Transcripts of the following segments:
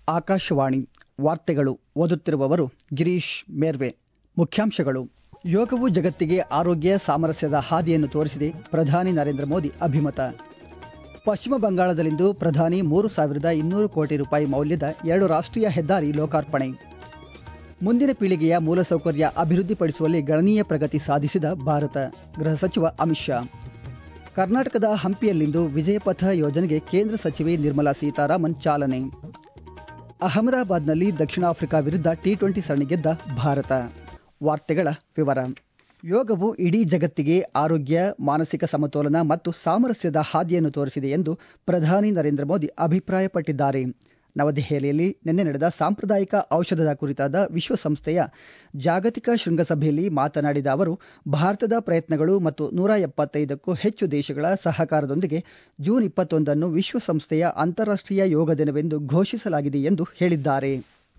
ಆಕಾಶವಾಣಿ ವಾರ್ತೆಗಳು ಓದುತ್ತಿರುವವರು ಗಿರೀಶ್ ಮೇರ್ವೆ ಮುಖ್ಯಾಂಶಗಳು ಯೋಗವು ಜಗತ್ತಿಗೆ ಆರೋಗ್ಯ ಸಾಮರಸ್ಯದ ಹಾದಿಯನ್ನು ತೋರಿಸಿದೆ ಪ್ರಧಾನಿ ನರೇಂದ್ರ ಮೋದಿ ಅಭಿಮತ ಪಶ್ಚಿಮ ಬಂಗಾಳದಲ್ಲಿಂದು ಪ್ರಧಾನಿ ಮೂರು ಸಾವಿರದ ಇನ್ನೂರು ಕೋಟಿ ರೂಪಾಯಿ ಮೌಲ್ಯದ ಎರಡು ರಾಷ್ಟ್ರೀಯ ಹೆದ್ದಾರಿ ಲೋಕಾರ್ಪಣೆ ಮುಂದಿನ ಪೀಳಿಗೆಯ ಮೂಲಸೌಕರ್ಯ ಅಭಿವೃದ್ಧಿಪಡಿಸುವಲ್ಲಿ ಗಣನೀಯ ಪ್ರಗತಿ ಸಾಧಿಸಿದ ಭಾರತ ಗೃಹ ಸಚಿವ ಅಮಿತ್ ಶಾ ಕರ್ನಾಟಕದ ಹಂಪಿಯಲ್ಲಿಂದು ವಿಜಯಪಥ ಯೋಜನೆಗೆ ಕೇಂದ್ರ ಸಚಿವೆ ನಿರ್ಮಲಾ ಸೀತಾರಾಮನ್ ಚಾಲನೆ ಅಹಮದಾಬಾದ್ನಲ್ಲಿ ದಕ್ಷಿಣ ಆಫ್ರಿಕಾ ವಿರುದ್ಧ ಟಿ ಟ್ವೆಂಟಿ ಸರಣಿ ಗೆದ್ದ ಭಾರತ ವಾರ್ತೆಗಳ ವಿವರ ಯೋಗವು ಇಡೀ ಜಗತ್ತಿಗೆ ಆರೋಗ್ಯ ಮಾನಸಿಕ ಸಮತೋಲನ ಮತ್ತು ಸಾಮರಸ್ಯದ ಹಾದಿಯನ್ನು ತೋರಿಸಿದೆ ಎಂದು ಪ್ರಧಾನಿ ನರೇಂದ್ರ ಮೋದಿ ಅಭಿಪ್ರಾಯಪಟ್ಟಿದ್ದಾರೆ ನವದೆಹಲಿಯಲ್ಲಿ ನಿನ್ನೆ ನಡೆದ ಸಾಂಪ್ರದಾಯಿಕ ಔಷಧದ ಕುರಿತಾದ ವಿಶ್ವಸಂಸ್ಥೆಯ ಜಾಗತಿಕ ಶೃಂಗಸಭೆಯಲ್ಲಿ ಮಾತನಾಡಿದ ಅವರು ಭಾರತದ ಪ್ರಯತ್ನಗಳು ಮತ್ತು ನೂರ ಎಪ್ಪತ್ತೈದಕ್ಕೂ ಹೆಚ್ಚು ದೇಶಗಳ ಸಹಕಾರದೊಂದಿಗೆ ಜೂನ್ ಇಪ್ಪತ್ತೊಂದನ್ನು ವಿಶ್ವಸಂಸ್ಥೆಯ ಅಂತಾರಾಷ್ಟ್ರೀಯ ಯೋಗ ದಿನವೆಂದು ಘೋಷಿಸಲಾಗಿದೆ ಎಂದು ಹೇಳಿದ್ದಾರೆ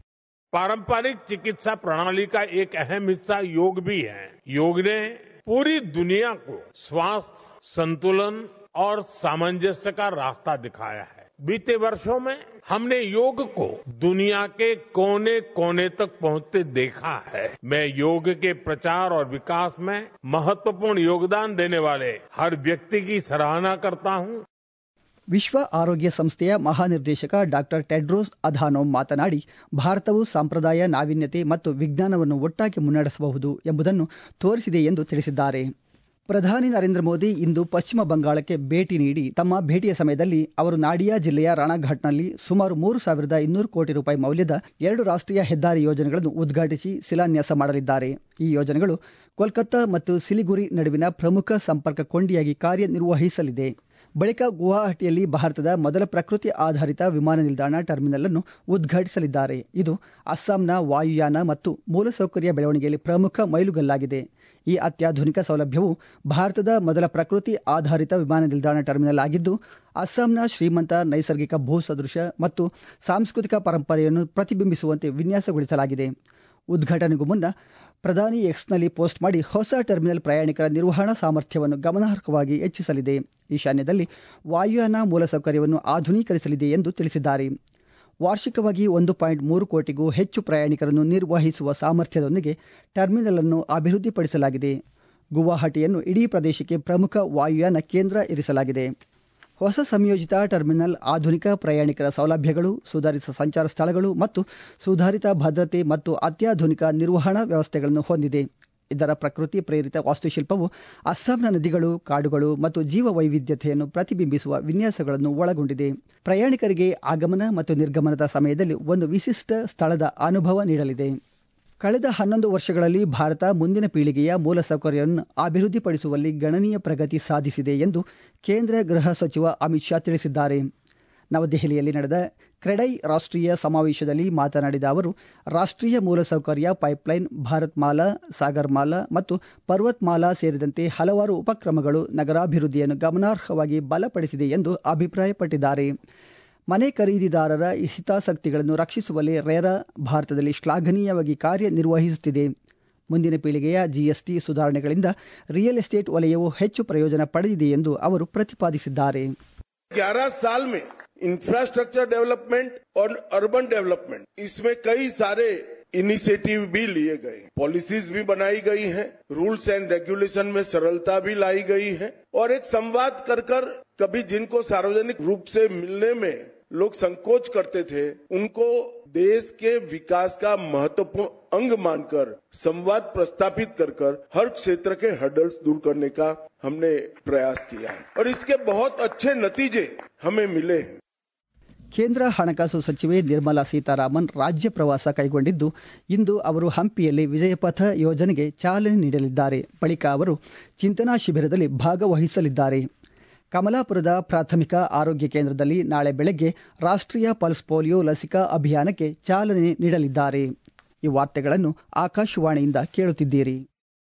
पारंपरिक चिकित्सा प्रणाली का एक अहम हिस्सा योग भी है योग ने पूरी दुनिया को स्वास्थ्य संतुलन और सामंजस्य का रास्ता दिखाया है बीते वर्षों में हमने योग को दुनिया के कोने कोने तक पहुंचते देखा है मैं योग के प्रचार और विकास में महत्वपूर्ण योगदान देने वाले हर व्यक्ति की सराहना करता हूं ವಿಶ್ವ ಆರೋಗ್ಯ ಸಂಸ್ಥೆಯ ಮಹಾನಿರ್ದೇಶಕ ಡಾಕ್ಟರ್ ಟೆಡ್ರೋಸ್ ಅಧಾನೋಮ್ ಮಾತನಾಡಿ ಭಾರತವು ಸಂಪ್ರದಾಯ ನಾವೀನ್ಯತೆ ಮತ್ತು ವಿಜ್ಞಾನವನ್ನು ಒಟ್ಟಾಗಿ ಮುನ್ನಡೆಸಬಹುದು ಎಂಬುದನ್ನು ತೋರಿಸಿದೆ ಎಂದು ತಿಳಿಸಿದ್ದಾರೆ ಪ್ರಧಾನಿ ನರೇಂದ್ರ ಮೋದಿ ಇಂದು ಪಶ್ಚಿಮ ಬಂಗಾಳಕ್ಕೆ ಭೇಟಿ ನೀಡಿ ತಮ್ಮ ಭೇಟಿಯ ಸಮಯದಲ್ಲಿ ಅವರು ನಾಡಿಯಾ ಜಿಲ್ಲೆಯ ರಾಣಾಘಾಟ್ನಲ್ಲಿ ಸುಮಾರು ಮೂರು ಸಾವಿರದ ಇನ್ನೂರು ಕೋಟಿ ರೂಪಾಯಿ ಮೌಲ್ಯದ ಎರಡು ರಾಷ್ಟ್ರೀಯ ಹೆದ್ದಾರಿ ಯೋಜನೆಗಳನ್ನು ಉದ್ಘಾಟಿಸಿ ಶಿಲಾನ್ಯಾಸ ಮಾಡಲಿದ್ದಾರೆ ಈ ಯೋಜನೆಗಳು ಕೋಲ್ಕತ್ತಾ ಮತ್ತು ಸಿಲಿಗುರಿ ನಡುವಿನ ಪ್ರಮುಖ ಸಂಪರ್ಕ ಕೊಂಡಿಯಾಗಿ ಕಾರ್ಯನಿರ್ವಹಿಸಲಿದೆ ಬಳಿಕ ಗುವಾಹಟಿಯಲ್ಲಿ ಭಾರತದ ಮೊದಲ ಪ್ರಕೃತಿ ಆಧಾರಿತ ವಿಮಾನ ನಿಲ್ದಾಣ ಟರ್ಮಿನಲ್ ಅನ್ನು ಉದ್ಘಾಟಿಸಲಿದ್ದಾರೆ ಇದು ಅಸ್ಸಾಂನ ವಾಯುಯಾನ ಮತ್ತು ಮೂಲಸೌಕರ್ಯ ಬೆಳವಣಿಗೆಯಲ್ಲಿ ಪ್ರಮುಖ ಮೈಲುಗಲ್ಲಾಗಿದೆ ಈ ಅತ್ಯಾಧುನಿಕ ಸೌಲಭ್ಯವು ಭಾರತದ ಮೊದಲ ಪ್ರಕೃತಿ ಆಧಾರಿತ ವಿಮಾನ ನಿಲ್ದಾಣ ಟರ್ಮಿನಲ್ ಆಗಿದ್ದು ಅಸ್ಸಾಂನ ಶ್ರೀಮಂತ ನೈಸರ್ಗಿಕ ಭೂ ಸದೃಶ ಮತ್ತು ಸಾಂಸ್ಕೃತಿಕ ಪರಂಪರೆಯನ್ನು ಪ್ರತಿಬಿಂಬಿಸುವಂತೆ ವಿನ್ಯಾಸಗೊಳಿಸಲಾಗಿದೆ ಉದ್ಘಾಟನೆಗೂ ಮುನ್ನ ಪ್ರಧಾನಿ ಎಕ್ಸ್ನಲ್ಲಿ ಪೋಸ್ಟ್ ಮಾಡಿ ಹೊಸ ಟರ್ಮಿನಲ್ ಪ್ರಯಾಣಿಕರ ನಿರ್ವಹಣಾ ಸಾಮರ್ಥ್ಯವನ್ನು ಗಮನಾರ್ಹವಾಗಿ ಹೆಚ್ಚಿಸಲಿದೆ ಈಶಾನ್ಯದಲ್ಲಿ ವಾಯುಯಾನ ಮೂಲಸೌಕರ್ಯವನ್ನು ಆಧುನೀಕರಿಸಲಿದೆ ಎಂದು ತಿಳಿಸಿದ್ದಾರೆ ವಾರ್ಷಿಕವಾಗಿ ಒಂದು ಪಾಯಿಂಟ್ ಮೂರು ಕೋಟಿಗೂ ಹೆಚ್ಚು ಪ್ರಯಾಣಿಕರನ್ನು ನಿರ್ವಹಿಸುವ ಸಾಮರ್ಥ್ಯದೊಂದಿಗೆ ಟರ್ಮಿನಲ್ ಅನ್ನು ಅಭಿವೃದ್ಧಿಪಡಿಸಲಾಗಿದೆ ಗುವಾಹಟಿಯನ್ನು ಇಡೀ ಪ್ರದೇಶಕ್ಕೆ ಪ್ರಮುಖ ವಾಯುಯಾನ ಕೇಂದ್ರ ಇರಿಸಲಾಗಿದೆ ಹೊಸ ಸಂಯೋಜಿತ ಟರ್ಮಿನಲ್ ಆಧುನಿಕ ಪ್ರಯಾಣಿಕರ ಸೌಲಭ್ಯಗಳು ಸುಧಾರಿತ ಸಂಚಾರ ಸ್ಥಳಗಳು ಮತ್ತು ಸುಧಾರಿತ ಭದ್ರತೆ ಮತ್ತು ಅತ್ಯಾಧುನಿಕ ನಿರ್ವಹಣಾ ವ್ಯವಸ್ಥೆಗಳನ್ನು ಹೊಂದಿದೆ ಇದರ ಪ್ರಕೃತಿ ಪ್ರೇರಿತ ವಾಸ್ತುಶಿಲ್ಪವು ಅಸ್ಸಾಂನ ನದಿಗಳು ಕಾಡುಗಳು ಮತ್ತು ಜೀವ ವೈವಿಧ್ಯತೆಯನ್ನು ಪ್ರತಿಬಿಂಬಿಸುವ ವಿನ್ಯಾಸಗಳನ್ನು ಒಳಗೊಂಡಿದೆ ಪ್ರಯಾಣಿಕರಿಗೆ ಆಗಮನ ಮತ್ತು ನಿರ್ಗಮನದ ಸಮಯದಲ್ಲಿ ಒಂದು ವಿಶಿಷ್ಟ ಸ್ಥಳದ ಅನುಭವ ನೀಡಲಿದೆ ಕಳೆದ ಹನ್ನೊಂದು ವರ್ಷಗಳಲ್ಲಿ ಭಾರತ ಮುಂದಿನ ಪೀಳಿಗೆಯ ಮೂಲಸೌಕರ್ಯವನ್ನು ಅಭಿವೃದ್ಧಿಪಡಿಸುವಲ್ಲಿ ಗಣನೀಯ ಪ್ರಗತಿ ಸಾಧಿಸಿದೆ ಎಂದು ಕೇಂದ್ರ ಗೃಹ ಸಚಿವ ಅಮಿತ್ ಶಾ ತಿಳಿಸಿದ್ದಾರೆ ನವದೆಹಲಿಯಲ್ಲಿ ನಡೆದ ಕ್ರೆಡೈ ರಾಷ್ಟ್ರೀಯ ಸಮಾವೇಶದಲ್ಲಿ ಮಾತನಾಡಿದ ಅವರು ರಾಷ್ಟ್ರೀಯ ಮೂಲಸೌಕರ್ಯ ಪೈಪ್ಲೈನ್ ಭಾರತ್ ಮಾಲಾ ಸಾಗರ್ ಮಾಲಾ ಮತ್ತು ಪರ್ವತ್ ಮಾಲಾ ಸೇರಿದಂತೆ ಹಲವಾರು ಉಪಕ್ರಮಗಳು ನಗರಾಭಿವೃದ್ಧಿಯನ್ನು ಗಮನಾರ್ಹವಾಗಿ ಬಲಪಡಿಸಿದೆ ಎಂದು ಅಭಿಪ್ರಾಯಪಟ್ಟಿದ್ದಾರೆ ಮನೆ ಖರೀದಿದಾರರ ಹಿತಾಸಕ್ತಿಗಳನ್ನು ರಕ್ಷಿಸುವಲ್ಲಿ ರೇರಾ ಭಾರತದಲ್ಲಿ ಶ್ಲಾಘನೀಯವಾಗಿ ಕಾರ್ಯನಿರ್ವಹಿಸುತ್ತಿದೆ ಮುಂದಿನ ಪೀಳಿಗೆಯ ಜಿಎಸ್ಟಿ ಸುಧಾರಣೆಗಳಿಂದ ರಿಯಲ್ ಎಸ್ಟೇಟ್ ವಲಯವು ಹೆಚ್ಚು ಪ್ರಯೋಜನ ಪಡೆದಿದೆ ಎಂದು ಅವರು ಪ್ರತಿಪಾದಿಸಿದ್ದಾರೆ ग्यारह साल में इंफ्रास्ट्रक्चर डेवलपमेंट और अर्बन डेवलपमेंट इसमें कई सारे इनिशिएटिव भी लिए गए पॉलिसीज भी बनाई गई हैं रूल्स एंड रेगुलेशन में सरलता भी लाई गई है और एक संवाद कर कर कभी जिनको सार्वजनिक रूप से मिलने में लोग संकोच करते थे उनको देश के विकास का महत्वपूर्ण अंग मानकर संवाद प्रस्तापित कर कर हर क्षेत्र के हर्डल्स दूर करने का हमने प्रयास किया है और इसके बहुत अच्छे नतीजे हमें मिले हैं ಕೇಂದ್ರ ಹಣಕಾಸು ಸಚಿವೆ ನಿರ್ಮಲಾ ಸೀತಾರಾಮನ್ ರಾಜ್ಯ ಪ್ರವಾಸ ಕೈಗೊಂಡಿದ್ದು ಇಂದು ಅವರು ಹಂಪಿಯಲ್ಲಿ ವಿಜಯಪಥ ಯೋಜನೆಗೆ ಚಾಲನೆ ನೀಡಲಿದ್ದಾರೆ ಬಳಿಕ ಅವರು ಚಿಂತನಾ ಶಿಬಿರದಲ್ಲಿ ಭಾಗವಹಿಸಲಿದ್ದಾರೆ ಕಮಲಾಪುರದ ಪ್ರಾಥಮಿಕ ಆರೋಗ್ಯ ಕೇಂದ್ರದಲ್ಲಿ ನಾಳೆ ಬೆಳಗ್ಗೆ ರಾಷ್ಟ್ರೀಯ ಪಲ್ಸ್ ಪೋಲಿಯೋ ಲಸಿಕಾ ಅಭಿಯಾನಕ್ಕೆ ಚಾಲನೆ ನೀಡಲಿದ್ದಾರೆ ಈ ವಾರ್ತೆಗಳನ್ನು ಆಕಾಶವಾಣಿಯಿಂದ ಕೇಳುತ್ತಿದ್ದೀರಿ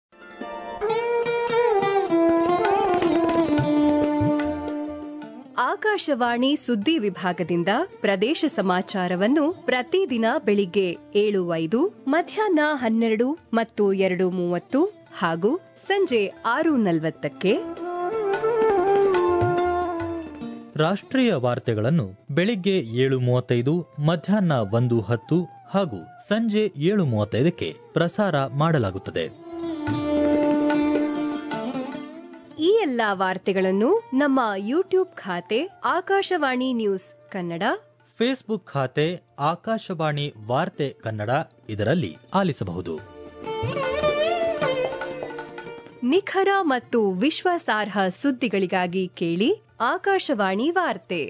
ಆಕಾಶವಾಣಿ ಸುದ್ದಿ ವಿಭಾಗದಿಂದ ಪ್ರದೇಶ ಸಮಾಚಾರವನ್ನು ಪ್ರತಿದಿನ ಬೆಳಿಗ್ಗೆ ಏಳು ಐದು ಮಧ್ಯಾಹ್ನ ಹನ್ನೆರಡು ಮತ್ತು ಎರಡು ಮೂವತ್ತು ಹಾಗೂ ಸಂಜೆ ಆರು ನಲವತ್ತಕ್ಕೆ ರಾಷ್ಟ್ರೀಯ ವಾರ್ತೆಗಳನ್ನು ಬೆಳಿಗ್ಗೆ ಏಳು ಮೂವತ್ತೈದು ಮಧ್ಯಾಹ್ನ ಒಂದು ಹತ್ತು ಹಾಗೂ ಸಂಜೆ ಏಳು ಮೂವತ್ತೈದಕ್ಕೆ ಪ್ರಸಾರ ಮಾಡಲಾಗುತ್ತದೆ ಈ ಎಲ್ಲಾ ವಾರ್ತೆಗಳನ್ನು ನಮ್ಮ ಯೂಟ್ಯೂಬ್ ಖಾತೆ ಆಕಾಶವಾಣಿ ನ್ಯೂಸ್ ಕನ್ನಡ ಫೇಸ್ಬುಕ್ ಖಾತೆ ಆಕಾಶವಾಣಿ ವಾರ್ತೆ ಕನ್ನಡ ಇದರಲ್ಲಿ ಆಲಿಸಬಹುದು ನಿಖರ ಮತ್ತು ವಿಶ್ವಾಸಾರ್ಹ ಸುದ್ದಿಗಳಿಗಾಗಿ ಕೇಳಿ ಆಕಾಶವಾಣಿ ವಾರ್ತೆ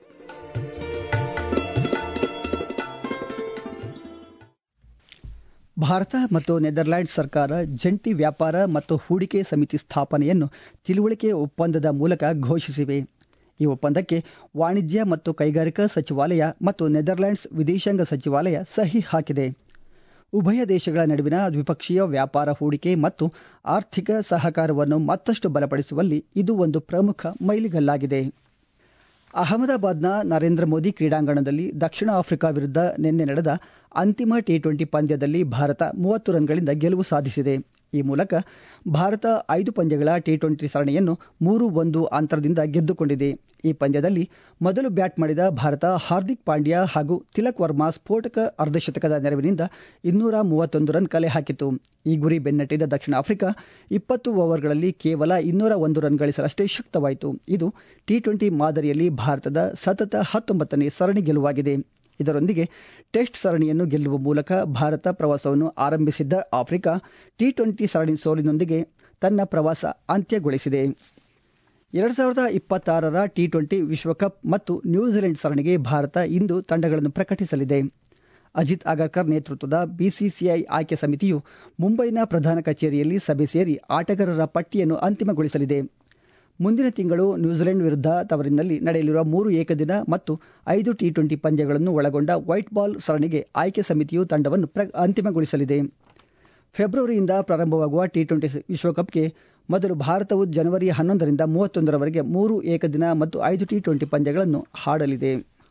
ಭಾರತ ಮತ್ತು ನೆದರ್ಲ್ಯಾಂಡ್ ಸರ್ಕಾರ ಜಂಟಿ ವ್ಯಾಪಾರ ಮತ್ತು ಹೂಡಿಕೆ ಸಮಿತಿ ಸ್ಥಾಪನೆಯನ್ನು ತಿಳುವಳಿಕೆ ಒಪ್ಪಂದದ ಮೂಲಕ ಘೋಷಿಸಿವೆ ಈ ಒಪ್ಪಂದಕ್ಕೆ ವಾಣಿಜ್ಯ ಮತ್ತು ಕೈಗಾರಿಕಾ ಸಚಿವಾಲಯ ಮತ್ತು ನೆದರ್ಲ್ಯಾಂಡ್ಸ್ ವಿದೇಶಾಂಗ ಸಚಿವಾಲಯ ಸಹಿ ಹಾಕಿದೆ ಉಭಯ ದೇಶಗಳ ನಡುವಿನ ದ್ವಿಪಕ್ಷೀಯ ವ್ಯಾಪಾರ ಹೂಡಿಕೆ ಮತ್ತು ಆರ್ಥಿಕ ಸಹಕಾರವನ್ನು ಮತ್ತಷ್ಟು ಬಲಪಡಿಸುವಲ್ಲಿ ಇದು ಒಂದು ಪ್ರಮುಖ ಮೈಲಿಗಲ್ಲಾಗಿದೆ ಅಹಮದಾಬಾದ್ನ ನರೇಂದ್ರ ಮೋದಿ ಕ್ರೀಡಾಂಗಣದಲ್ಲಿ ದಕ್ಷಿಣ ಆಫ್ರಿಕಾ ವಿರುದ್ಧ ನಿನ್ನೆ ನಡೆದ ಅಂತಿಮ ಟಿ ಟ್ವೆಂಟಿ ಪಂದ್ಯದಲ್ಲಿ ಭಾರತ ಮೂವತ್ತು ರನ್ಗಳಿಂದ ಗೆಲುವು ಸಾಧಿಸಿದೆ ಈ ಮೂಲಕ ಭಾರತ ಐದು ಪಂದ್ಯಗಳ ಟಿ ಟ್ವೆಂಟಿ ಸರಣಿಯನ್ನು ಮೂರು ಒಂದು ಅಂತರದಿಂದ ಗೆದ್ದುಕೊಂಡಿದೆ ಈ ಪಂದ್ಯದಲ್ಲಿ ಮೊದಲು ಬ್ಯಾಟ್ ಮಾಡಿದ ಭಾರತ ಹಾರ್ದಿಕ್ ಪಾಂಡ್ಯ ಹಾಗೂ ತಿಲಕ್ ವರ್ಮಾ ಸ್ಫೋಟಕ ಅರ್ಧಶತಕದ ನೆರವಿನಿಂದ ಇನ್ನೂರ ಮೂವತ್ತೊಂದು ರನ್ ಕಲೆ ಹಾಕಿತು ಈ ಗುರಿ ಬೆನ್ನಟ್ಟಿದ ದಕ್ಷಿಣ ಆಫ್ರಿಕಾ ಇಪ್ಪತ್ತು ಓವರ್ಗಳಲ್ಲಿ ಕೇವಲ ಇನ್ನೂರ ಒಂದು ರನ್ ಗಳಿಸಲಷ್ಟೇ ಶಕ್ತವಾಯಿತು ಇದು ಟಿ ಟ್ವೆಂಟಿ ಮಾದರಿಯಲ್ಲಿ ಭಾರತದ ಸತತ ಹತ್ತೊಂಬತ್ತನೇ ಸರಣಿ ಗೆಲುವಾಗಿದೆ ಇದರೊಂದಿಗೆ ಟೆಸ್ಟ್ ಸರಣಿಯನ್ನು ಗೆಲ್ಲುವ ಮೂಲಕ ಭಾರತ ಪ್ರವಾಸವನ್ನು ಆರಂಭಿಸಿದ್ದ ಆಫ್ರಿಕಾ ಟಿ ಟ್ವೆಂಟಿ ಸರಣಿ ಸೋಲಿನೊಂದಿಗೆ ತನ್ನ ಪ್ರವಾಸ ಅಂತ್ಯಗೊಳಿಸಿದೆ ಎರಡು ಸಾವಿರದ ಇಪ್ಪತ್ತಾರರ ಟಿ ಟ್ವೆಂಟಿ ವಿಶ್ವಕಪ್ ಮತ್ತು ನ್ಯೂಜಿಲೆಂಡ್ ಸರಣಿಗೆ ಭಾರತ ಇಂದು ತಂಡಗಳನ್ನು ಪ್ರಕಟಿಸಲಿದೆ ಅಜಿತ್ ಅಗರ್ಕರ್ ನೇತೃತ್ವದ ಬಿಸಿಸಿಐ ಆಯ್ಕೆ ಸಮಿತಿಯು ಮುಂಬೈನ ಪ್ರಧಾನ ಕಚೇರಿಯಲ್ಲಿ ಸಭೆ ಸೇರಿ ಆಟಗಾರರ ಪಟ್ಟಿಯನ್ನು ಅಂತಿಮಗೊಳಿಸಲಿದೆ ಮುಂದಿನ ತಿಂಗಳು ನ್ಯೂಜಿಲೆಂಡ್ ವಿರುದ್ಧ ತವರಿನಲ್ಲಿ ನಡೆಯಲಿರುವ ಮೂರು ಏಕದಿನ ಮತ್ತು ಐದು ಟಿ ಟ್ವೆಂಟಿ ಪಂದ್ಯಗಳನ್ನು ಒಳಗೊಂಡ ವೈಟ್ ಬಾಲ್ ಸರಣಿಗೆ ಆಯ್ಕೆ ಸಮಿತಿಯು ತಂಡವನ್ನು ಪ್ರ ಅಂತಿಮಗೊಳಿಸಲಿದೆ ಫೆಬ್ರವರಿಯಿಂದ ಪ್ರಾರಂಭವಾಗುವ ಟಿ ಟ್ವೆಂಟಿ ವಿಶ್ವಕಪ್ಗೆ ಮೊದಲು ಭಾರತವು ಜನವರಿ ಹನ್ನೊಂದರಿಂದ ಮೂವತ್ತೊಂದರವರೆಗೆ ಮೂರು ಏಕದಿನ ಮತ್ತು ಐದು ಟಿ ಟ್ವೆಂಟಿ ಪಂದ್ಯಗಳನ್ನು ಆಡಲಿದೆ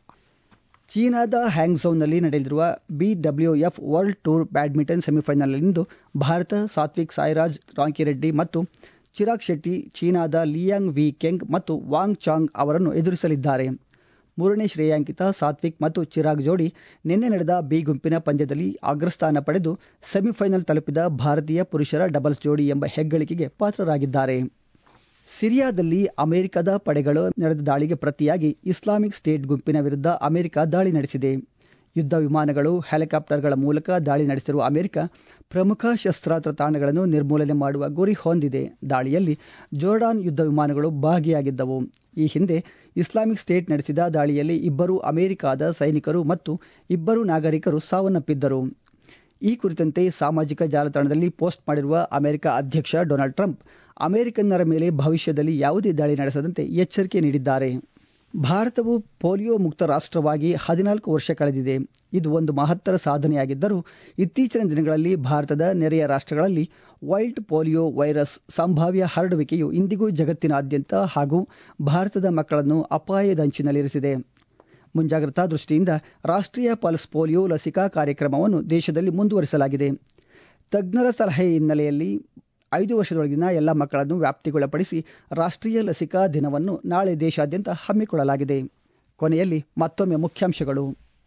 ಚೀನಾದ ಹ್ಯಾಂಗ್ಝೌನಲ್ಲಿ ನಡೆಯಲಿರುವ ಬಿಡಬ್ಲ್ಯೂಎಫ್ ವರ್ಲ್ಡ್ ಟೂರ್ ಬ್ಯಾಡ್ಮಿಂಟನ್ ಸೆಮಿಫೈನಲ್ನಿಂದು ಭಾರತ ಸಾತ್ವಿಕ್ ಸಾಯಿರಾಜ್ ರಾಂಕಿರೆಡ್ಡಿ ಮತ್ತು ಚಿರಾಗ್ ಶೆಟ್ಟಿ ಚೀನಾದ ಲಿಯಾಂಗ್ ವಿ ಕೆಂಗ್ ಮತ್ತು ವಾಂಗ್ ಚಾಂಗ್ ಅವರನ್ನು ಎದುರಿಸಲಿದ್ದಾರೆ ಮೂರನೇ ಶ್ರೇಯಾಂಕಿತ ಸಾತ್ವಿಕ್ ಮತ್ತು ಚಿರಾಗ್ ಜೋಡಿ ನಿನ್ನೆ ನಡೆದ ಬಿ ಗುಂಪಿನ ಪಂದ್ಯದಲ್ಲಿ ಅಗ್ರಸ್ಥಾನ ಪಡೆದು ಸೆಮಿಫೈನಲ್ ತಲುಪಿದ ಭಾರತೀಯ ಪುರುಷರ ಡಬಲ್ಸ್ ಜೋಡಿ ಎಂಬ ಹೆಗ್ಗಳಿಕೆಗೆ ಪಾತ್ರರಾಗಿದ್ದಾರೆ ಸಿರಿಯಾದಲ್ಲಿ ಅಮೆರಿಕದ ಪಡೆಗಳು ನಡೆದ ದಾಳಿಗೆ ಪ್ರತಿಯಾಗಿ ಇಸ್ಲಾಮಿಕ್ ಸ್ಟೇಟ್ ಗುಂಪಿನ ವಿರುದ್ಧ ಅಮೆರಿಕ ದಾಳಿ ನಡೆಸಿದೆ ಯುದ್ಧ ವಿಮಾನಗಳು ಹೆಲಿಕಾಪ್ಟರ್ಗಳ ಮೂಲಕ ದಾಳಿ ನಡೆಸಿರುವ ಅಮೆರಿಕ ಪ್ರಮುಖ ಶಸ್ತ್ರಾಸ್ತ್ರ ತಾಣಗಳನ್ನು ನಿರ್ಮೂಲನೆ ಮಾಡುವ ಗುರಿ ಹೊಂದಿದೆ ದಾಳಿಯಲ್ಲಿ ಜೋರ್ಡಾನ್ ಯುದ್ಧ ವಿಮಾನಗಳು ಭಾಗಿಯಾಗಿದ್ದವು ಈ ಹಿಂದೆ ಇಸ್ಲಾಮಿಕ್ ಸ್ಟೇಟ್ ನಡೆಸಿದ ದಾಳಿಯಲ್ಲಿ ಇಬ್ಬರು ಅಮೆರಿಕಾದ ಸೈನಿಕರು ಮತ್ತು ಇಬ್ಬರು ನಾಗರಿಕರು ಸಾವನ್ನಪ್ಪಿದ್ದರು ಈ ಕುರಿತಂತೆ ಸಾಮಾಜಿಕ ಜಾಲತಾಣದಲ್ಲಿ ಪೋಸ್ಟ್ ಮಾಡಿರುವ ಅಮೆರಿಕ ಅಧ್ಯಕ್ಷ ಡೊನಾಲ್ಡ್ ಟ್ರಂಪ್ ಅಮೆರಿಕನ್ನರ ಮೇಲೆ ಭವಿಷ್ಯದಲ್ಲಿ ಯಾವುದೇ ದಾಳಿ ನಡೆಸದಂತೆ ಎಚ್ಚರಿಕೆ ನೀಡಿದ್ದಾರೆ ಭಾರತವು ಪೋಲಿಯೋ ಮುಕ್ತ ರಾಷ್ಟ್ರವಾಗಿ ಹದಿನಾಲ್ಕು ವರ್ಷ ಕಳೆದಿದೆ ಇದು ಒಂದು ಮಹತ್ತರ ಸಾಧನೆಯಾಗಿದ್ದರೂ ಇತ್ತೀಚಿನ ದಿನಗಳಲ್ಲಿ ಭಾರತದ ನೆರೆಯ ರಾಷ್ಟ್ರಗಳಲ್ಲಿ ವೈಲ್ಡ್ ಪೋಲಿಯೋ ವೈರಸ್ ಸಂಭಾವ್ಯ ಹರಡುವಿಕೆಯು ಇಂದಿಗೂ ಜಗತ್ತಿನಾದ್ಯಂತ ಹಾಗೂ ಭಾರತದ ಮಕ್ಕಳನ್ನು ಅಪಾಯದಂಚಿನಲ್ಲಿರಿಸಿದೆ ಮುಂಜಾಗ್ರತಾ ದೃಷ್ಟಿಯಿಂದ ರಾಷ್ಟ್ರೀಯ ಪಲ್ಸ್ ಪೋಲಿಯೋ ಲಸಿಕಾ ಕಾರ್ಯಕ್ರಮವನ್ನು ದೇಶದಲ್ಲಿ ಮುಂದುವರಿಸಲಾಗಿದೆ ತಜ್ಞರ ಸಲಹೆ ಹಿನ್ನೆಲೆಯಲ್ಲಿ ಐದು ವರ್ಷದೊಳಗಿನ ಎಲ್ಲ ಮಕ್ಕಳನ್ನು ವ್ಯಾಪ್ತಿಗೊಳಪಡಿಸಿ ರಾಷ್ಟ್ರೀಯ ಲಸಿಕಾ ದಿನವನ್ನು ನಾಳೆ ದೇಶಾದ್ಯಂತ ಹಮ್ಮಿಕೊಳ್ಳಲಾಗಿದೆ ಕೊನೆಯಲ್ಲಿ ಮತ್ತೊಮ್ಮೆ ಮುಖ್ಯಾಂಶಗಳು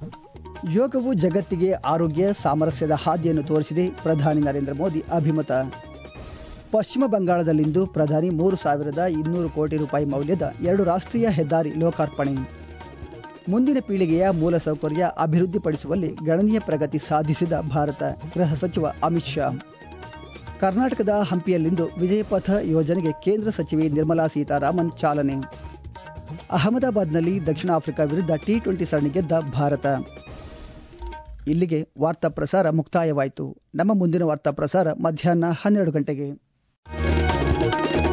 ಯೋಗವು ಜಗತ್ತಿಗೆ ಆರೋಗ್ಯ ಸಾಮರಸ್ಯದ ಹಾದಿಯನ್ನು ತೋರಿಸಿದೆ ಪ್ರಧಾನಿ ನರೇಂದ್ರ ಮೋದಿ ಅಭಿಮತ ಪಶ್ಚಿಮ ಬಂಗಾಳದಲ್ಲಿಂದು ಪ್ರಧಾನಿ ಮೂರು ಸಾವಿರದ ಇನ್ನೂರು ಕೋಟಿ ರೂಪಾಯಿ ಮೌಲ್ಯದ ಎರಡು ರಾಷ್ಟ್ರೀಯ ಹೆದ್ದಾರಿ ಲೋಕಾರ್ಪಣೆ ಮುಂದಿನ ಪೀಳಿಗೆಯ ಮೂಲಸೌಕರ್ಯ ಅಭಿವೃದ್ಧಿಪಡಿಸುವಲ್ಲಿ ಗಣನೀಯ ಪ್ರಗತಿ ಸಾಧಿಸಿದ ಭಾರತ ಗೃಹ ಸಚಿವ ಅಮಿತ್ ಶಾ ಕರ್ನಾಟಕದ ಹಂಪಿಯಲ್ಲಿಂದು ವಿಜಯಪಥ ಯೋಜನೆಗೆ ಕೇಂದ್ರ ಸಚಿವೆ ನಿರ್ಮಲಾ ಸೀತಾರಾಮನ್ ಚಾಲನೆ ಅಹಮದಾಬಾದ್ನಲ್ಲಿ ದಕ್ಷಿಣ ಆಫ್ರಿಕಾ ವಿರುದ್ಧ ಟಿ ಟ್ವೆಂಟಿ ಸರಣಿ ಗೆದ್ದ ಭಾರತ ಇಲ್ಲಿಗೆ ವಾರ್ತಾ ಪ್ರಸಾರ ಮುಕ್ತಾಯವಾಯಿತು ನಮ್ಮ ಮುಂದಿನ ವಾರ್ತಾ ಪ್ರಸಾರ ಮಧ್ಯಾಹ್ನ ಹನ್ನೆರಡು ಗಂಟೆಗೆ